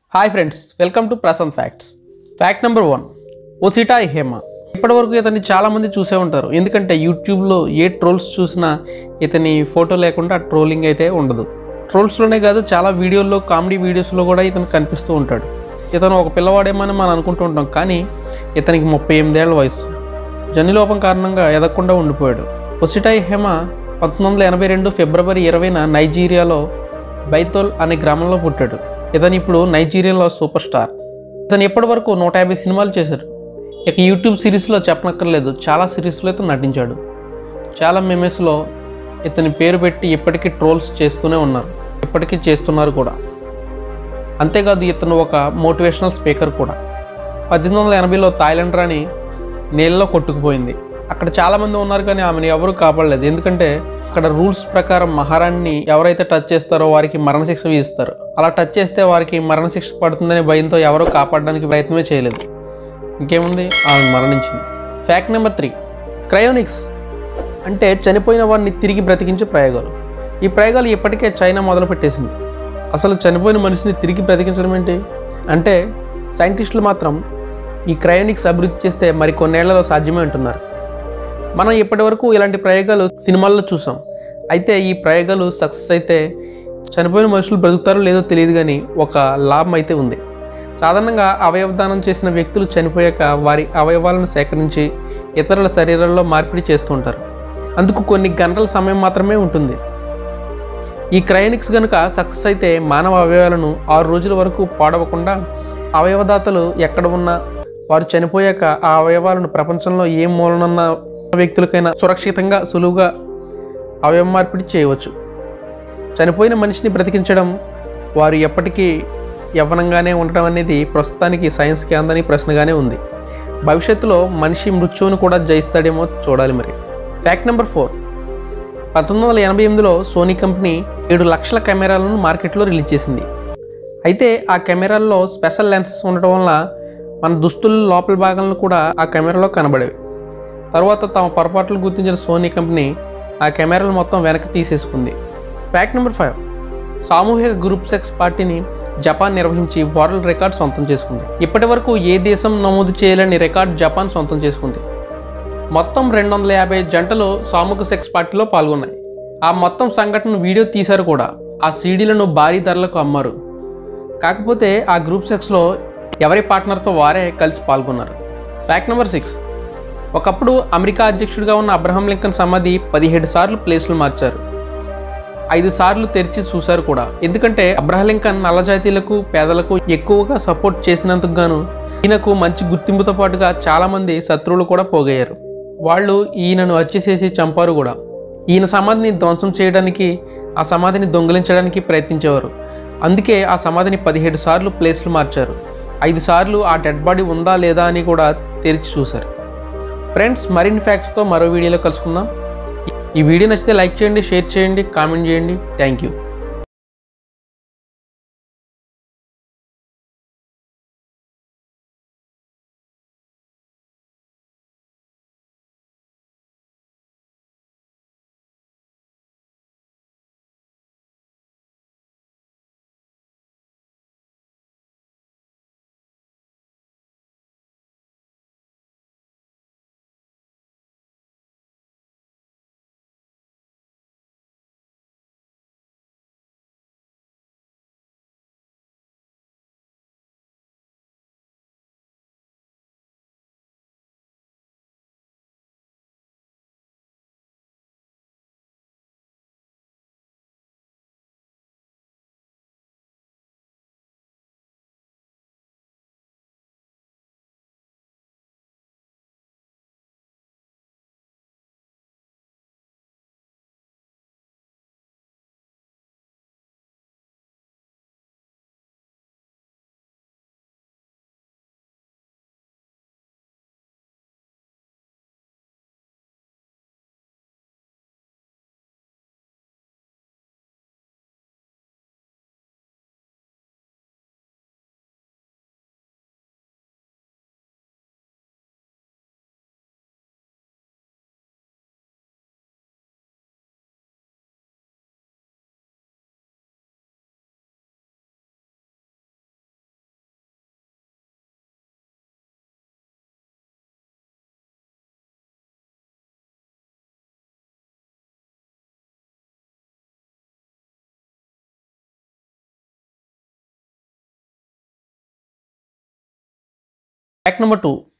hi friends welcome to Prasan facts fact number one Osita Iheme ఇప్పటివరకు ఇతన్ని చాలామంది చూసే ఉంటారు ఎందుకంటే యూట్యూబ్లో ఏ ట్రోల్స్ చూసినా ఇతని ఫోటో లేకుండా ట్రోలింగ్ అయితే ఉండదు ట్రోల్స్లోనే కాదు చాలా వీడియోల్లో కామెడీ వీడియోస్లో కూడా ఇతను కనిపిస్తూ ఉంటాడు ఇతను ఒక పిల్లవాడేమని మనం అనుకుంటూ ఉంటాం కానీ ఇతనికి ముప్పై ఎనిమిదేళ్ల వయసు జన్యులోపం కారణంగా ఎదగకుండా ఉండిపోయాడు ఒసిటాయ్ హేమ పంతొమ్మిది వందల ఎనభై రెండు ఫిబ్రవరి ఇరవైన నైజీరియాలో బైతోల్ అనే గ్రామంలో పుట్టాడు ఇతను ఇప్పుడు నైజీరియాలో సూపర్ స్టార్ ఇతను ఇప్పటి వరకు నూట యాభై సినిమాలు చేశారు ఇక యూట్యూబ్ సిరీస్లో చెప్పనక్కర్లేదు చాలా సిరీస్లో ఇతను నటించాడు చాలా మెమెస్లో ఇతని పేరు పెట్టి ఇప్పటికీ ట్రోల్స్ చేస్తూనే ఉన్నారు ఇప్పటికీ చేస్తున్నారు కూడా అంతేకాదు ఇతను ఒక మోటివేషనల్ స్పీకర్ కూడా పద్దెనిమిది వందల ఎనభైలో థాయిలాండ్ రాణి నీళ్ళలో కొట్టుకుపోయింది అక్కడ చాలామంది ఉన్నారు కానీ ఆమెను ఎవరూ కాపాడలేదు ఎందుకంటే అక్కడ రూల్స్ ప్రకారం మహారాణిని ఎవరైతే టచ్ చేస్తారో వారికి మరణశిక్ష విధిస్తారు అలా టచ్ చేస్తే వారికి మరణశిక్ష పడుతుందనే భయంతో ఎవరూ కాపాడడానికి ప్రయత్నమే చేయలేదు ఇంకేముంది ఆమె మరణించింది ఫ్యాక్ట్ నెంబర్ త్రీ క్రయోనిక్స్ అంటే చనిపోయిన వారిని తిరిగి బ్రతికించే ప్రయోగాలు ఈ ప్రయోగాలు ఇప్పటికే చైనా మొదలుపెట్టేసింది అసలు చనిపోయిన మనిషిని తిరిగి బ్రతికించడం ఏంటి అంటే సైంటిస్టులు మాత్రం ఈ క్రయోనిక్స్ అభివృద్ధి చేస్తే మరి కొన్నేళ్లలో సాధ్యమే అంటున్నారు మనం ఇప్పటివరకు ఇలాంటి ప్రయోగాలు సినిమాల్లో చూసాం అయితే ఈ ప్రయోగాలు సక్సెస్ అయితే చనిపోయిన మనుషులు బ్రతుకుతారో లేదో తెలియదు కానీ ఒక లాభం అయితే ఉంది సాధారణంగా అవయవదానం చేసిన వ్యక్తులు చనిపోయాక వారి అవయవాలను సేకరించి ఇతరుల శరీరాల్లో మార్పిడి చేస్తూ ఉంటారు అందుకు కొన్ని గంటల సమయం మాత్రమే ఉంటుంది ఈ క్రయోనిక్స్ కనుక సక్సెస్ అయితే మానవ అవయవాలను ఆరు రోజుల వరకు పాడవకుండా అవయవదాతలు ఎక్కడ ఉన్నా వారు చనిపోయాక ఆ అవయవాలను ప్రపంచంలో ఏ మూలనున్న వ్యక్తులకైనా సురక్షితంగా సులువుగా అవయవ మార్పిడి చేయవచ్చు చనిపోయిన మనిషిని బ్రతికించడం వారు ఎప్పటికీ యవ్వనంగానే ఉండడం అనేది ప్రస్తుతానికి సైన్స్కి అందని ప్రశ్నగానే ఉంది భవిష్యత్తులో మనిషి మృత్యువును కూడా జయిస్తాడేమో చూడాలి మరి ఫ్యాక్ట్ నెంబర్ ఫోర్ పంతొమ్మిది వందల ఎనభై ఎనిమిదిలో సోనీ కంపెనీ ఏడు లక్షల కెమెరాలను మార్కెట్లో రిలీజ్ చేసింది అయితే ఆ కెమెరాల్లో స్పెషల్ లెన్సెస్ ఉండటం వల్ల మన దుస్తుల లోపల భాగాలను కూడా ఆ కెమెరాలో కనబడేవి తర్వాత తమ పొరపాట్లు గుర్తించిన సోనీ కంపెనీ ఆ కెమెరాలు మొత్తం వెనక్కి తీసేసుకుంది ఫ్యాక్ట్ నెంబర్ ఫైవ్ సామూహిక గ్రూప్ సెక్స్ పార్టీని జపాన్ నిర్వహించి వరల్డ్ రికార్డ్ సొంతం చేసుకుంది ఇప్పటి వరకు ఏ దేశం నమోదు చేయలేని రికార్డ్ జపాన్ సొంతం చేసుకుంది మొత్తం రెండు వందల యాభై జంటలు సామూహిక సెక్స్ పార్టీలో పాల్గొన్నాయి ఆ మొత్తం సంఘటన వీడియో తీశారు కూడా ఆ సీడీలను భారీ ధరలకు అమ్మారు కాకపోతే ఆ గ్రూప్ సెక్స్లో ఎవరి పార్ట్నర్తో వారే కలిసి పాల్గొన్నారు ఫ్యాక్ట్ నెంబర్ సిక్స్ ఒకప్పుడు అమెరికా అధ్యక్షుడిగా ఉన్న అబ్రహం లింకన్ సమాధి పదిహేడు సార్లు ప్లేస్లు మార్చారు ఐదు సార్లు తెరిచి చూశారు కూడా ఎందుకంటే అబ్రహం లింకన్ నల్లజాతీయులకు పేదలకు ఎక్కువగా సపోర్ట్ చేసినందుకు గాను ఈయనకు మంచి గుర్తింపుతో పాటుగా చాలామంది శత్రువులు కూడా పోగయ్యారు వాళ్ళు ఈయనను వచ్చేసేసి చంపారు కూడా ఈయన సమాధిని ధ్వంసం చేయడానికి ఆ సమాధిని దొంగిలించడానికి ప్రయత్నించేవారు అందుకే ఆ సమాధిని పదిహేడు సార్లు ప్లేస్లు మార్చారు ఐదు సార్లు ఆ డెడ్ బాడీ ఉందా లేదా అని కూడా తెరిచి చూశారు ఫ్రెండ్స్ మరిన్ని ఫ్యాక్ట్స్తో మరో వీడియోలో కలుసుకుందాం ఈ వీడియో నచ్చితే లైక్ చేయండి షేర్ చేయండి కామెంట్ చేయండి thank you fact number two